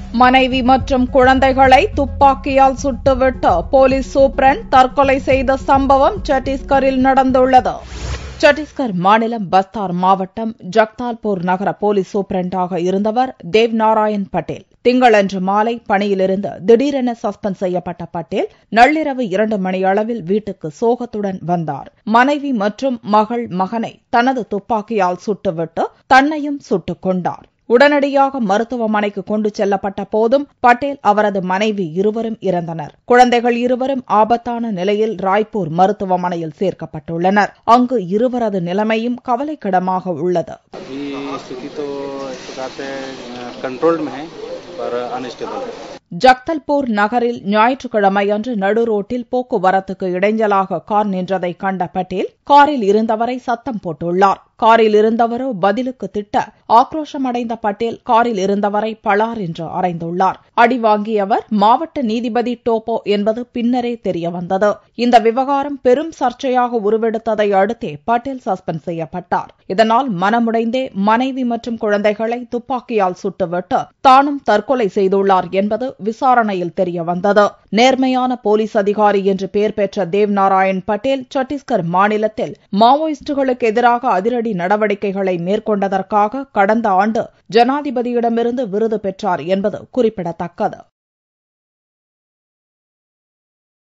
மனைவி மற்றும் குழந்தைகளை துப்பாக்கியால் சுட்டுவிட்டு போலீஸ் சூப்பரண்ட் தற்கொலை செய்த சம்பவம் சத்தீஸ்கரில் நடந்துள்ளது சத்தீஸ்கர் மாநிலம் பஸ்தார் மாவட்டம் ஜக்தால்பூர் நகர போலீஸ் சூப்பரண்டாக இருந்தவர் தேவ் நாராயண் பட்டேல் திங்களன்று மாலை பணியிலிருந்து திடீரென சஸ்பெண்ட் செய்யப்பட்ட பட்டேல் நள்ளிரவு இரண்டு மணியளவில் வீட்டுக்கு சோகத்துடன் வந்தார் மனைவி மற்றும் மகள் மகனை தனது துப்பாக்கியால் சுட்டுவிட்டு தன்னையும் சுட்டுக் கொண்டார் உடனடியாக மருத்துவமனைக்கு கொண்டு செல்லப்பட்ட போதும் பட்டேல் அவரது மனைவி இருவரும் இறந்தனர் குழந்தைகள் இருவரும் ஆபத்தான நிலையில் ராய்ப்பூர் மருத்துவமனையில் சேர்க்கப்பட்டுள்ளனர் அங்கு இருவரது நிலைமையும் கவலைக்கிடமாக உள்ளது अभी स्थिति तो एक प्रकार से कंट्रोल्ड में है पर अनस्टेबल है ஜக்தல்பூர் நகரில் ஞாயிற்றுக்கிழமையன்று நடுரோட்டில் போக்குவரத்துக்கு இடைஞ்சலாக கார் நின்றதை கண்ட பட்டேல் காரில் இருந்தவரை சத்தம் போட்டுள்ளார் காரில் இருந்தவரோ பதிலுக்கு திட்ட ஆக்ரோஷமடைந்த பட்டேல் காரில் இருந்தவரை பளார் என்று அறைந்துள்ளார் அடி வாங்கியவர் மாவட்ட நீதிபதி டோப்போ என்பது பின்னரே தெரியவந்தது இந்த விவகாரம் பெரும் சர்ச்சையாக உருவெடுத்ததை அடுத்தே பட்டேல் சஸ்பெண்ட் செய்யப்பட்டார் இதனால் மனமுடைந்தே மனைவி மற்றும் குழந்தைகளை துப்பாக்கியால் சுட்டுவிட்டு தானும் தற்கொலை செய்துள்ளார் என்பது விசாரணையில் தெரியவந்தது நேர்மையான போலீஸ் அதிகாரி என்று பெயர் பெற்ற தேவ் நாராயண் பட்டேல் சத்தீஸ்கர் மாநிலத்தில் மாவோயிஸ்டுகளுக்கு எதிராக அதிரடி நடவடிக்கைகளை மேற்கொண்டதற்காக கடந்த ஆண்டு ஜனாதிபதியிடமிருந்து விருது பெற்றார் என்பது குறிப்பிடத்தக்கது